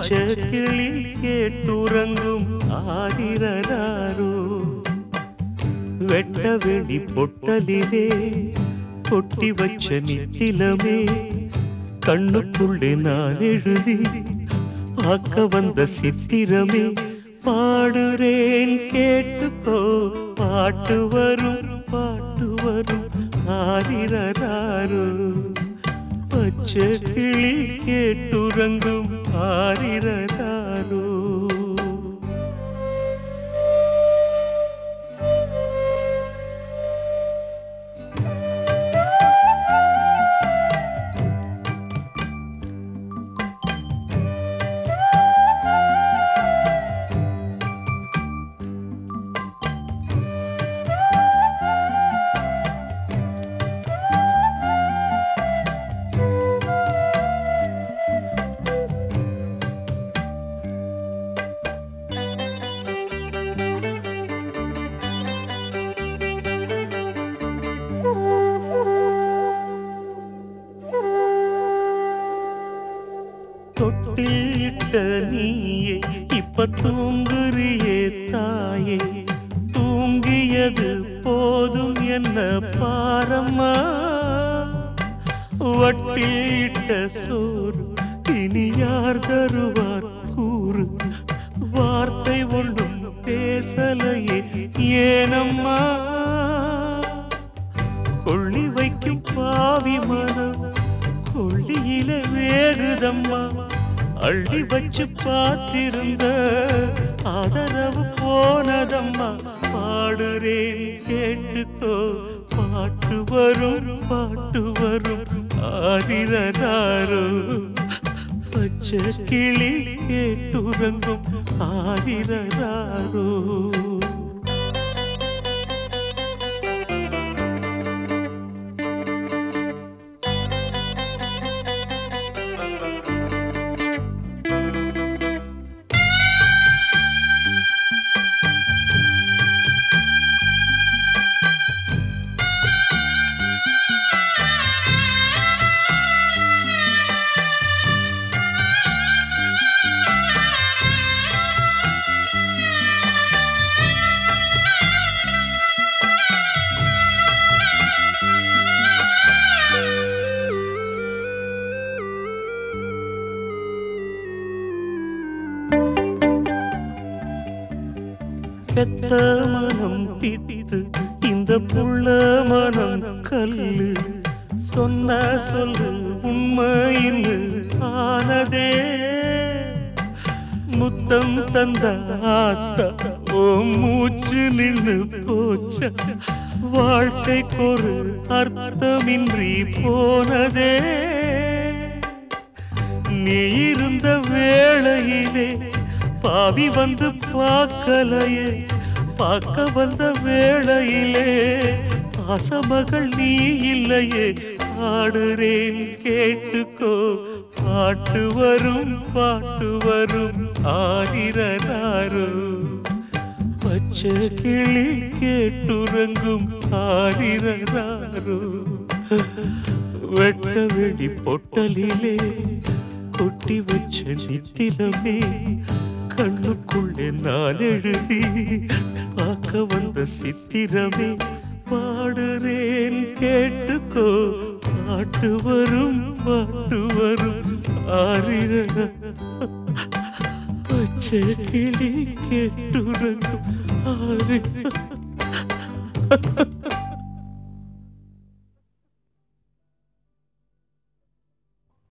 பச்சை கிளி கேட்டுறங்கும் ஆதிரனாரோ வெட்ட வெடி பொட்டலிலே கொட்டி வச்ச நித்திலமே கண்ணுக்குள்ளே நான் எழுதி பார்க்க வந்த சித்திரமே பாடுறேன் கேட்டுக்கோ பாட்டு வரும் பாட்டு வரும் ஆரிரராரோ பச்சை கிளி கேட்டுறங்கும் ஆரிரராரோ தொட்டிலிட்ட நீயே இப்ப தூங்குறியே தாயே தூங்கியது போதும் என்ன பாரம்மா வட்டிலிட்ட சோறு இனி யார் தருவார் கூறு வார்த்தை ஒன்றும் பேசலையே ஏனம்மா கொள்ளி வைக்கும் பாவி மனம் கொள்ளியில வேடுதம்மா அள்ளி வச்சு பார்த்திருந்த ஆதரவு போனதம்மா பாடுறேன் கேட்டுக்கோ பாட்டு வரும் பாட்டு வரும் ஆரிரராரோ பச்சை கிளி கேட்டுறங்கும் ஆரிரராரோ பெத்த மனம் பித்து இந்த புள்ள மனம் கல்லு சொன்ன சொல்லு உண்மையில் ஆனதே முத்தம் தந்த ஆத்தா ஓ மூச்சு நின்று போச்ச வாழ்க்கைக்கொரு அர்த்தமின்றி போனதே நீ இருந்த வேளையிலே பாவி வந்து பார்க்கலையே பார்க்க வந்த வேளையிலே பாசமகள் நீ இல்லையே ஆடுறேன் கேட்டுக்கோ பாட்டு வரும் பாட்டு வரும் ஆதிரனாரோ பச்சை கிளி கேட்டுறங்கும் ஆதிரனாரோ வெட்ட வெடி பொட்டலிலே கொட்டி வச்ச நித்திலமே கண்ணுக்குள்ளே நான் எழுதி பார்க்க வந்த சித்திரமே பாடுறேன் கேட்டுக்கோ பாட்டு வரும் பாட்டு வரும் ஆறிர பச்சை கிளி கேட்டுறங்கும் ஆறிர